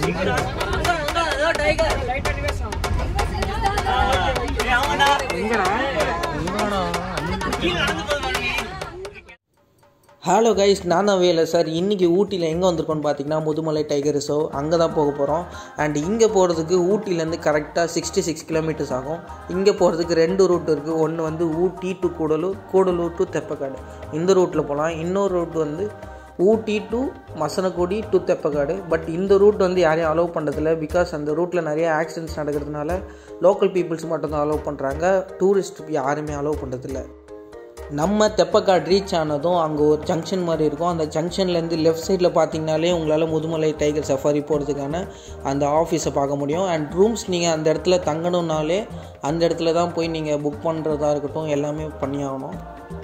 Hello guys நான் தான் வேலை சார் இன்றைக்கி ஊட்டியில் எங்கே வந்திருக்கோன்னு பார்த்தீங்கன்னா முதுமலை டைகர் ரிசர்வ் அங்கே தான் போக போகிறோம் அண்ட் இங்கே போகிறதுக்கு ஊட்டிலேருந்து கரெக்டாக சிக்ஸ்டி சிக்ஸ் கிலோமீட்டர்ஸ் ஆகும் இங்கே போகிறதுக்கு ரெண்டு ரூட் இருக்குது ஒன்று வந்து ஊட்டி டு கூடலூர் கூடலூர் டு தெப்பக்காடு இந்த ரூட்டில் போகலாம் இன்னொரு ரூட் வந்து Ooty to Masinagudi to Theppakadu but இந்த ரூட் வந்து யாரையும் அலோவ் பண்ணுறதில்ல பிகாஸ் அந்த ரூட்டில் நிறைய ஆக்சிடென்ட்ஸ் நடக்கிறதுனால லோக்கல் பீப்புள்ஸ் மட்டும்தான் அலோவ் பண்ணுறாங்க டூரிஸ்ட் யாருமே அலோவ் பண்ணுறதில்ல நம்ம தெப்பக்காடு ரீச் ஆனதும் அங்கே ஒரு ஜங்ஷன் மாதிரி இருக்கும் அந்த ஜங்ஷன்லேருந்து லெஃப்ட் சைடில் பார்த்தீங்கனாலே உங்களால் முதுமலை டைகர் சஃபாரி போகிறதுக்கான அந்த ஆஃபீஸை பார்க்க முடியும் அண்ட் ரூம்ஸ் நீங்கள் அந்த இடத்துல தங்கணுன்னாலே அந்த இடத்துல தான் போய் நீங்கள் புக் பண்ணுறதா இருக்கட்டும் எல்லாமே பண்ணி ஆகணும்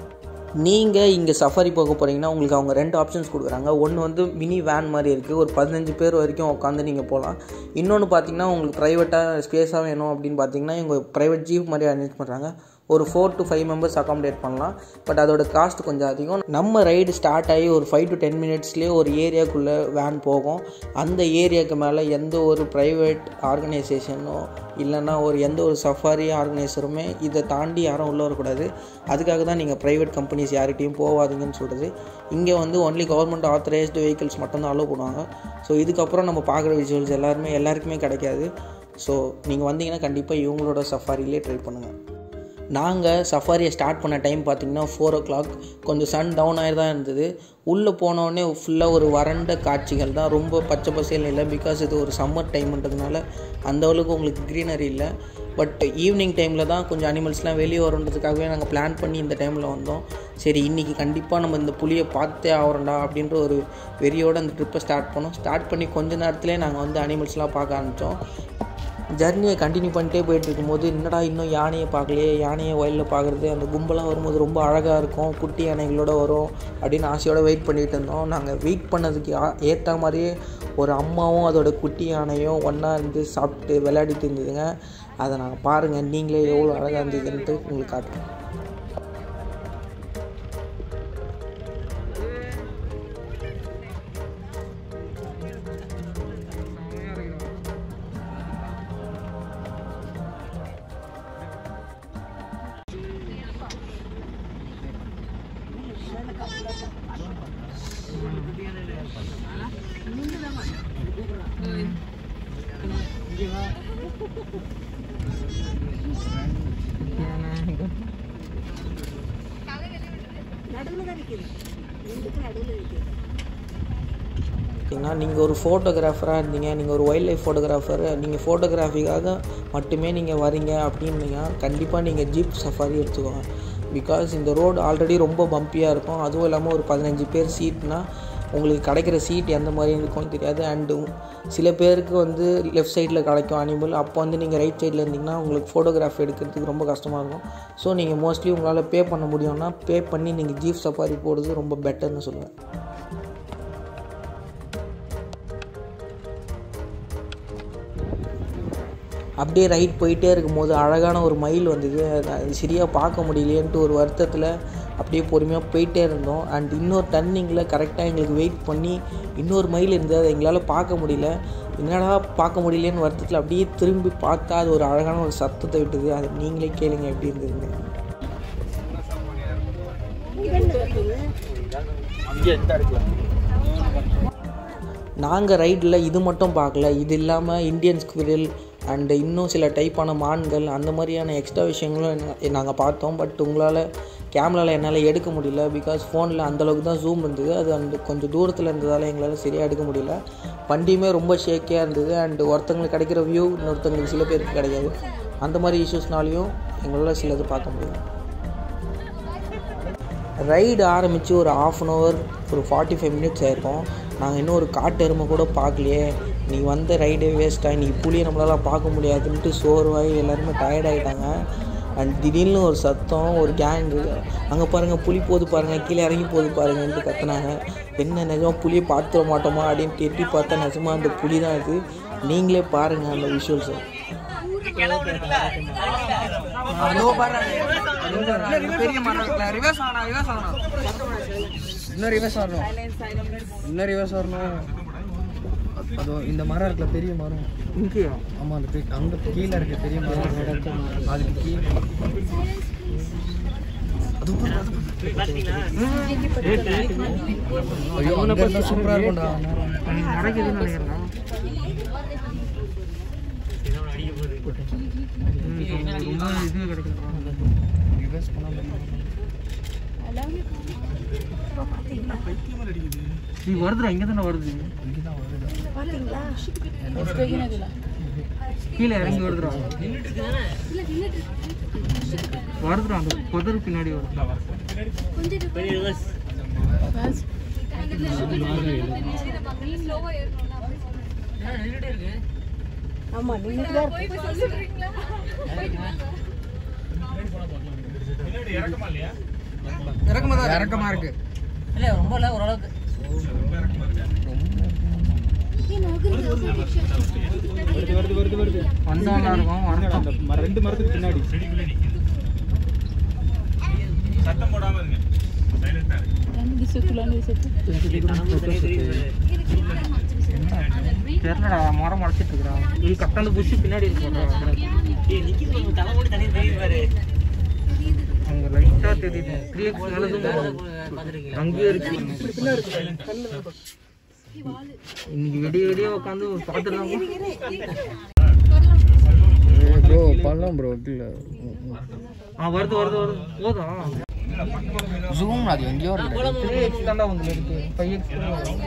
நீங்கள் இங்கே சஃபாரி போக போகிறீங்கன்னா உங்களுக்கு அவங்க ரெண்டு ஆப்ஷன்ஸ் கொடுக்குறாங்க ஒன்று வந்து மினி வேன் மாதிரி இருக்குது ஒரு பதினஞ்சு பேர் வரைக்கும் உட்காந்து நீங்கள் போகலாம் இன்னொன்று பார்த்தீங்கன்னா உங்களுக்கு ப்ரைவேட்டாக ஸ்பேஸாக வேணும் அப்படின்னு பார்த்தீங்கன்னா இவங்க ப்ரைவேட் ஜீப் மாதிரி அரேஞ்ச் பண்ணுறாங்க ஒரு four to five members accommodate பண்ணலாம் பட் அதோட காஸ்ட் கொஞ்சம் அதிகம் நம்ம ரைடு ஸ்டார்ட் ஆகி ஒரு ஃபைவ் டு டென் மினிட்ஸ்லேயே ஒரு ஏரியாக்குள்ளே வேன் போகும் அந்த ஏரியாவுக்கு மேலே எந்த ஒரு ப்ரைவேட் ஆர்கனைசேஷனோ இல்லைன்னா ஒரு எந்த ஒரு சஃபாரி ஆர்கனைசருமே இதை தாண்டி யாரும் உள்ளே வரக்கூடாது அதுக்காக தான் நீங்கள் ப்ரைவேட் கம்பெனிஸ் யார்கிட்டையும் போகாதீங்கன்னு சொல்கிறது இங்கே வந்து ஒன்லி கவர்மெண்ட் ஆத்தரைஸ்டு வெஹிக்கிள்ஸ் மட்டும்தான் அலோவ் பண்ணுவாங்க ஸோ இதுக்கப்புறம் நம்ம பார்க்குற விஷுவல்ஸ் எல்லாருமே எல்லாருக்குமே கிடைக்காது ஸோ நீங்கள் வந்தீங்கன்னா கண்டிப்பாக இவங்களோட சஃபாரிலே ட்ரை பண்ணுங்கள் நாங்கள் சஃபாரியை ஸ்டார்ட் பண்ண டைம் பார்த்திங்கன்னா ஃபோர் ஓ கிளாக் கொஞ்சம் சன் டவுன் ஆகி தான் இருந்தது உள்ளே போனோடனே ஃபுல்லாக ஒரு வறண்ட காட்சிகள் தான் ரொம்ப பச்சை பசேல் இல்லை பிகாஸ் இது ஒரு சம்மர் டைம்ன்றதுனால அந்த அளவுக்கு உங்களுக்கு க்ரீனரி இல்லை பட் ஈவினிங் டைமில் தான் கொஞ்சம் அனிமல்ஸ்லாம் வெளியே வருன்றதுக்காகவே நாங்கள் பிளான் பண்ணி இந்த டைமில் வந்தோம் சரி இன்றைக்கி கண்டிப்பாக நம்ம இந்த புளியை பார்த்தே ஆகிறோம்டா அப்படின்ற ஒரு வெறியோடு அந்த ட்ரிப்பை ஸ்டார்ட் பண்ணோம் ஸ்டார்ட் பண்ணி கொஞ்ச நேரத்துலேயே நாங்கள் வந்து அனிமல்ஸ்லாம் பார்க்க ஆரம்பித்தோம் ஜர்னியை கண்டினியூ பண்ணிட்டே போயிட்டு இருக்கும்போது என்னடா இன்னும் யானையை பார்க்கலையே யானையை வயலில் பார்க்குறது அந்த கும்பலாக வரும்போது ரொம்ப அழகாக இருக்கும் குட்டி யானைகளோட வரும் அப்படின்னு ஆசையோடு வெயிட் பண்ணிகிட்டு இருந்தோம் நாங்கள் வெயிட் பண்ணதுக்கு ஏற்ற மாதிரியே ஒரு அம்மாவும் அதோட குட்டி யானையும் ஒன்றா இருந்து சாப்பிட்டு விளையாடிட்டு இருந்ததுங்க அதை நாங்கள் பாருங்கள் நீங்களே எவ்வளோ அழகாக இருந்ததுன்ட்டு உங்களுக்கு காட்டுறோம் ஓகேங்களா நீங்கள் ஒரு ஃபோட்டோகிராஃபராக இருந்தீங்க நீங்கள் ஒரு வைல்ட் லைஃப் ஃபோட்டோகிராஃபர் நீங்கள் ஃபோட்டோகிராஃபிக்காக மட்டுமே நீங்கள் வரீங்க அப்படின்னீங்கன்னா கண்டிப்பாக நீங்கள் ஜீப் சஃபாரி எடுத்துக்கோங்க பிகாஸ் இந்த ரோடு ஆல்ரெடி ரொம்ப பம்பியாக இருக்கும் அதுவும் இல்லாமல் ஒரு பதினஞ்சு பேர் சீட்னா உங்களுக்கு கிடைக்கிற சீட் எந்த மாதிரி இருக்கும்னு தெரியாது அண்டு சில பேருக்கு வந்து லெஃப்ட் சைடில் கிடைக்கும் அனிமல் அப்போ வந்து நீங்கள் ரைட் சைடில் இருந்தீங்கன்னா உங்களுக்கு ஃபோட்டோகிராஃப் எடுக்கிறதுக்கு ரொம்ப கஷ்டமாக இருக்கும் ஸோ நீங்கள் மோஸ்ட்லி உங்களால் பே பண்ண முடியும்னா பே பண்ணி நீங்கள் ஜீப் சஃபாரி போடுறது ரொம்ப பெட்டர்னு சொல்லுவேன் அப்படியே ரைட் போயிட்டே இருக்கும்போது அழகான ஒரு மயில் வந்தது அது சரியாக பார்க்க முடியலையேன்ட்டு ஒரு வருத்தத்தில் அப்படியே பொறுமையாக போயிட்டே இருந்தோம் அண்ட் இன்னொரு டர்னிங்கில் கரெக்டாக எங்களுக்கு வெயிட் பண்ணி இன்னொரு மயில் இருந்தது அதை எங்களால் பார்க்க முடியல என்னடா பார்க்க முடியலையேன்னு வருத்தத்தில் அப்படியே திரும்பி பார்த்தா அது ஒரு அழகான ஒரு சத்தத்தை விட்டுது அதை நீங்களே கேளுங்க எப்படி இருந்ததுன்னு நாங்கள் ரைடில் இது மட்டும் பார்க்கல இது இல்லாமல் இந்தியன் ஸ்குரில் அண்டு இன்னும் சில டைப்பான மான்கள் அந்த மாதிரியான எக்ஸ்ட்ரா விஷயங்களும் நாங்கள் பார்த்தோம் பட் உங்களால் கேமராவில் என்னால் எடுக்க முடியல பிகாஸ் ஃபோனில் அந்தளவுக்கு தான் ஜூம் இருந்தது அது அந்த கொஞ்சம் தூரத்தில் இருந்ததால் எங்களால் சரியாக எடுக்க முடியல வண்டியுமே ரொம்ப ஷேக்கியாக இருந்தது அண்டு ஒருத்தங்களுக்கு கிடைக்கிற வியூ இன்னொருத்தங்களுக்கு சில பேருக்கு கிடைக்காது அந்த மாதிரி இஷ்யூஸ்னாலையும் எங்களால் சிலது பார்க்க முடியும் ரைடு ஆரம்பித்து ஒரு ஆஃப் அன் ஹவர் ஒரு ஃபார்ட்டி ஃபைவ் மினிட்ஸ் ஆயிருக்கும் நாங்கள் இன்னும் ஒரு காட்டு எருமை கூட பார்க்கலையே நீ வந்த ரைடே வேஸ்ட்டாக நீ புளியை நம்மளால் பார்க்க முடியாதுன்ட்டு சோர்வாகி எல்லாருமே டயர்ட் ஆகிட்டாங்க அண்ட் திடீர்னு ஒரு சத்தம் ஒரு கேங்கு அங்கே பாருங்கள் புலி போது பாருங்கள் கீழே இறங்கி போது பாருங்கன்ட்டு கத்துனாங்க என்ன நிஜமாக புளியை பார்த்துட மாட்டோமா அப்படின்னு எட்டி பார்த்தா நிஜமாக அந்த புலி தான் இது நீங்களே பாருங்கள் அந்த விஷுவல்ஸை பெரிய மரம் ரிவர்ஸ் ஆகணும் ரிவர்ஸ் ஆகணும் இன்னும் ரிவர்ஸ் வரணும் இன்னும் ரிவர்ஸ் வரணும் அதோ இந்த மரம் இருக்குல்ல பெரிய மரம் இங்கேயா ஆமாம் அந்த பெ- அங்க கீழே இருக்க பெரிய மரம் அதுக்கு கீழே அது பாரு, அது பாரு. ஐயோ அங்க இருந்தா சூப்பரா இருக்கும்டா நடக்குதுன்னு நினைக்கிறேன் ரொம்ப இது கிடைக்கும் ரிவர்ஸ் பண்ணாம நீ வருதுடா இங்கே தானே வருது இங்கதான் வருதா கீழே இறங்கி வருதுடா வருதுடா அந்த புதரு பின்னாடி வருதுடா இறக்கமா இறக்கமா இருக்கு வந்தா நல்லா இருக்கும் வரட்டும் ரெண்டு மரத்துக்கு பின்னாடி தெரியலடா மரம் முளைச்சிட்டு இருக்கிறா இது கரெக்டாக அந்த புஷ் பின்னாடி இருக்கு அங்க லைட்டா தெரியுது த்ரீ எக்ஸ் மேலே அங்கேயே இருக்கு இன்னைக்கு விடிய விடிய உட்காந்து பார்த்துடலாம் ப்ரோ பண்ணலாம் ப்ரோ இல்லை ஆ வருது வருது வருது போதும் ஜூம் அது எங்கேயோ இருக்கு த்ரீ எக்ஸ் தாண்டா உங்களுக்கு இருக்கு ஃபைவ் எக்ஸ்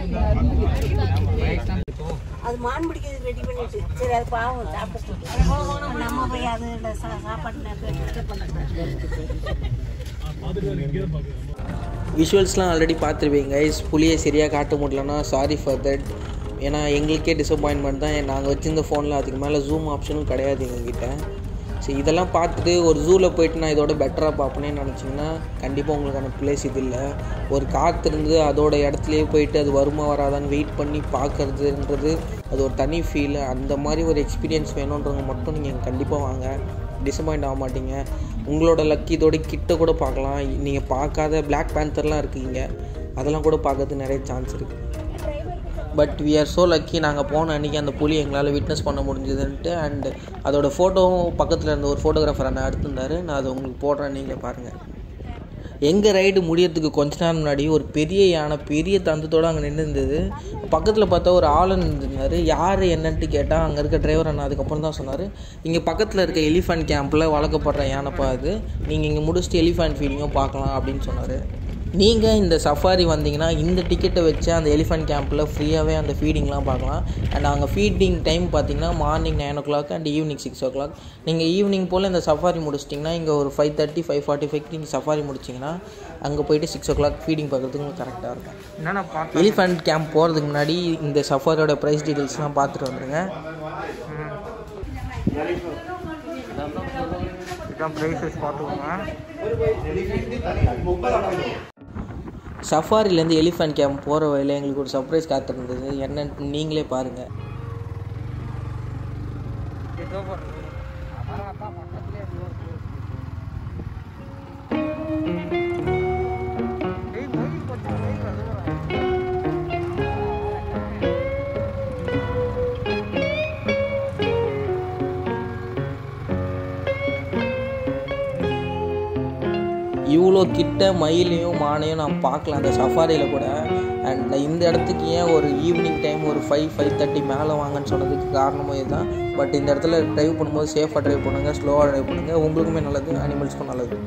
அது மான் பிடிக்கிறது ரெடி பண்ணிட்டு சரி அது பாவம் சாப்பிட்டு நம்ம போய் அது இந்த சா- சாப்பாட்டு நேரத்தில் டிஸ்டர்ப் பண்ணக்கூடாது விஷுவல்ஸ்லாம் ஆல்ரெடி பார்த்துருப்பீங்க கைஸ் புளியை சரியாக காட்ட முடியலன்னா சாரி ஃபார் தட் ஏன்னா எங்களுக்கே டிசப்பாயின்மெண்ட் தான் நாங்கள் வச்சிருந்த ஃபோனில் அதுக்கு மேலே ஜூம் ஆப்ஷனும் கிடையாது எங்ககிட்ட ஸோ இதெல்லாம் பார்த்துட்டு ஒரு ஜூவில் போயிட்டு நான் இதோட பெட்டராக பார்ப்பேனே நினச்சிங்கன்னா கண்டிப்பாக உங்களுக்கான பிளேஸ் இது இல்லை ஒரு காத்திருந்து அதோட இடத்துலையே போயிட்டு அது வருமா வராதான்னு வெயிட் பண்ணி பார்க்கறதுன்றது அது ஒரு தனி ஃபீல் அந்த மாதிரி ஒரு எக்ஸ்பீரியன்ஸ் வேணுன்றவங்க மட்டும் நீங்கள் கண்டிப்பாக வாங்க டிசப்பாயிண்ட் ஆக மாட்டீங்க உங்களோட லக் இதோட கிட்ட கூட பார்க்கலாம் நீங்கள் பார்க்காத Black பேந்தர்லாம் இருக்குங்க அதெல்லாம் கூட பார்க்கறதுக்கு நிறைய சான்ஸ் இருக்குது but we are so lucky நாங்கள் போன அன்றைக்கி அந்த புலி எங்களால் விட்னஸ் பண்ண முடிஞ்சதுன்ட்டு அண்ட் அதோட ஃபோட்டோவும் பக்கத்தில் இருந்த ஒரு ஃபோட்டோகிராஃபர் அண்ணன் எடுத்திருந்தாரு நான் அதை உங்களுக்கு போடுறேன் நீங்கள் பாருங்கள் எங்கள் ரைடு முடியறதுக்கு கொஞ்ச நேரம் முன்னாடி ஒரு பெரிய யானை பெரிய தந்தத்தோடு அங்கே நின்று இருந்தது பக்கத்தில் பார்த்தா ஒரு ஆள் நின்றுருந்தார் யார் என்னன்ட்டு கேட்டால் அங்கே இருக்க டிரைவர் அண்ணா அதுக்கப்புறம் தான் சொன்னார் இங்கே பக்கத்தில் இருக்க எலிஃபண்ட் கேம்பில் வளர்க்கப்படுற யானைப்பா அது நீங்கள் இங்கே முடிச்சுட்டு எலிஃபண்ட் ஃபீலிங்கும் பார்க்கலாம் அப்படின்னு சொன்னார் நீங்கள் இந்த சஃபாரி வந்தீங்கன்னா இந்த டிக்கெட்டை வச்சு அந்த எலிஃபண்ட் கேம்பில் ஃப்ரீயாகவே அந்த ஃபீடிங்லாம் பார்க்கலாம் அண்ட் அங்கே ஃபீடிங் டைம் பார்த்தீங்கன்னா morning nine o'clock and evening six o'clock நீங்கள் ஈவினிங் போல் இந்த சஃபாரி முடிச்சிட்டிங்கன்னா இங்கே ஒரு five thirty five forty five நீங்கள் சஃபாரி முடிச்சிங்கன்னா அங்கே போயிட்டு சிக்ஸ் ஓ கிளாக் ஃபீடிங் பார்க்குறதுக்கு உங்களுக்கு கரெக்டாக இருக்கும் என்னென்ன எலிஃபண்ட் கேம்ப் போகிறதுக்கு முன்னாடி இந்த சஃபாரியோட ப்ரைஸ் டீட்டெயில்ஸ்லாம் பார்த்துட்டு வந்துடுங்க இதான் ப்ரைஸஸ் பார்த்துக்கோங்க சஃபாரிலேருந்து எலிஃபண்ட் கேம்ப் போகிற வழியில் எங்களுக்கு ஒரு சர்ப்ரைஸ் காத்திருந்தது என்னன்னு நீங்களே பாருங்கள் ஏதோ பாருங்க அதான் அதான் பக்கத்துலேயே ஏய் போய் போச்சு போய் வருவாரா இவ்வளோ கிட்ட மயிலையும் மானையும் நான் பார்க்கல அந்த சஃபாரியில் கூட அண்ட் இந்த இடத்துக்கு ஏன் ஒரு ஈவினிங் டைம் ஒரு ஃபைவ் ஃபைவ் தேர்ட்டி மேலே வாங்கன்னு சொன்னதுக்கு காரணமும் இதுதான் பட் இந்த இடத்துல ட்ரைவ் பண்ணும்போது சேஃபாக ட்ரைவ் பண்ணுங்கள் ஸ்லோவாக ட்ரைவ் பண்ணுங்கள் உங்களுக்குமே நல்லது அனிமல்ஸ்க்கும் நல்லது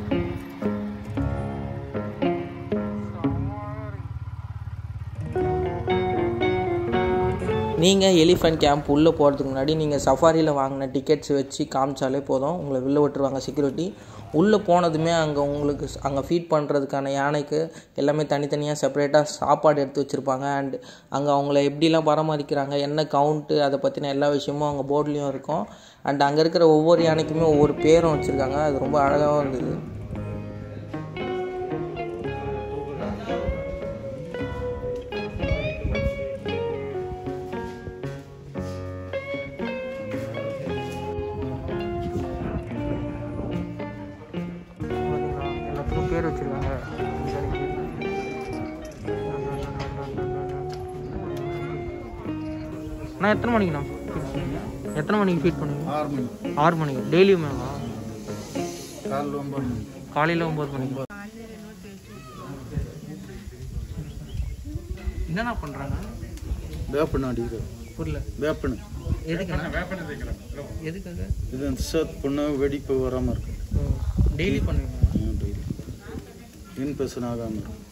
நீங்கள் எலிஃபண்ட் கேம்ப் உள்ளே போகிறதுக்கு முன்னாடி நீங்கள் சஃபாரியில் வாங்கின டிக்கெட்ஸ் வச்சு காமிச்சாலே போதும் உங்களை வெளில விட்டுருவாங்க செக்யூரிட்டி உள்ளே போனதுமே அங்கே உங்களுக்கு அங்கே ஃபீட் பண்ணுறதுக்கான யானைக்கு எல்லாமே தனித்தனியாக செப்பரேட்டாக சாப்பாடு எடுத்து வச்சுருப்பாங்க அண்ட் அங்கே அவங்கள எப்படிலாம் பராமரிக்கிறாங்க என்ன கவுண்ட்டு அதை பற்றின எல்லா விஷயமும் அவங்க போர்ட்லேயும் இருக்கும் அண்ட் அங்கே இருக்கிற ஒவ்வொரு யானைக்குமே ஒவ்வொரு பேரும் வச்சுருக்காங்க அது ரொம்ப அழகாகவும் இருந்தது பார்த்தீங்களா எல்லாத்துக்கும் பேர் வச்சுருக்காங்க நான் எத்தனை மணிக்குண்ணா feed பண்ணுவீங்க? எத்தனை மணிக்கு ஃபீட் பண்ணுவீங்க ஆறு மணி ஆறு மணிக்கு டெய்லியுமேவா காலையில் ஒன்பது மணி காலையில் ஒம்பது மணிக்கு என்னண்ணா பண்ணுறாங்க வேப்பண்ணு அடிக்கிறது புரியல வேப்பண்ணு எதுக்கு எதுக்காக இது அந்த சத் பொண்ணு வெடிப்பு வராமல் இருக்கும் டெய்லி பண்ணுவீங்க டெய்லி இன்ஃபெக்ஷன் ஆகாமல் இருக்கும்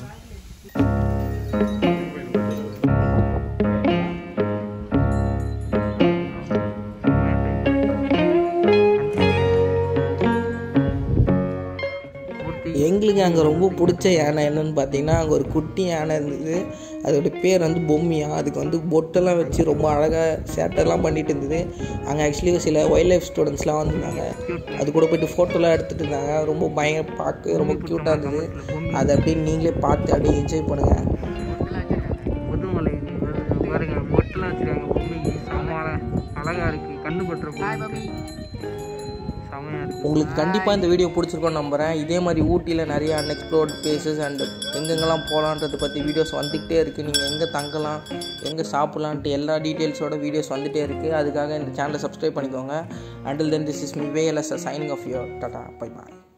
எங்களுக்கு அங்கே ரொம்ப பிடிச்ச யானை என்னன்னு பார்த்தீங்கன்னா அங்கே ஒரு குட்டி யானை இருந்தது அதோட பேர் வந்து பொம்மியா அதுக்கு வந்து பொட்டெல்லாம் வச்சு ரொம்ப அழகாக சேட்டெல்லாம் பண்ணிட்டு இருந்தது அங்கே ஆக்சுவலி சில வைல்ட் லைஃப் ஸ்டூடெண்ட்ஸ்லாம் வந்திருந்தாங்க அது கூட போயிட்டு ஃபோட்டோலாம் எடுத்துகிட்டு இருந்தாங்க ரொம்ப பயங்கர பார்க்க ரொம்ப க்யூட்டாக இருந்தது அதை அப்படியே நீங்களே பார்த்து அப்படியே என்ஜாய் பண்ணுங்கள் முதுமலை பாருங்க பொட்டெல்லாம் வச்சுருக்காங்க பொம்மி செம்ம அழகாக இருக்குது கண்ணு பட்டுற உங்களுக்கு கண்டிப்பாக இந்த வீடியோ பிடிச்சிருக்கோன்னு நம்புகிறேன் இதே மாதிரி ஊட்டியில் நிறைய அன்எக்ஸ்ப்ளோர்ட் பிளேசஸ் அண்ட் எங்கெங்கெல்லாம் போகலான்றதை பற்றி வீடியோஸ் வந்துக்கிட்டே இருக்குது நீங்கள் எங்கே தங்கலாம் எங்கே சாப்பிட்லான்ட்டு எல்லா டீட்டெயில்ஸோட வீடியோஸ் வந்துகிட்டே இருக்குது அதுக்காக இந்த சேனலை சப்ஸ்கிரைப் பண்ணிக்கோங்க until then this is me வேலஸ் signing off your tata bye bye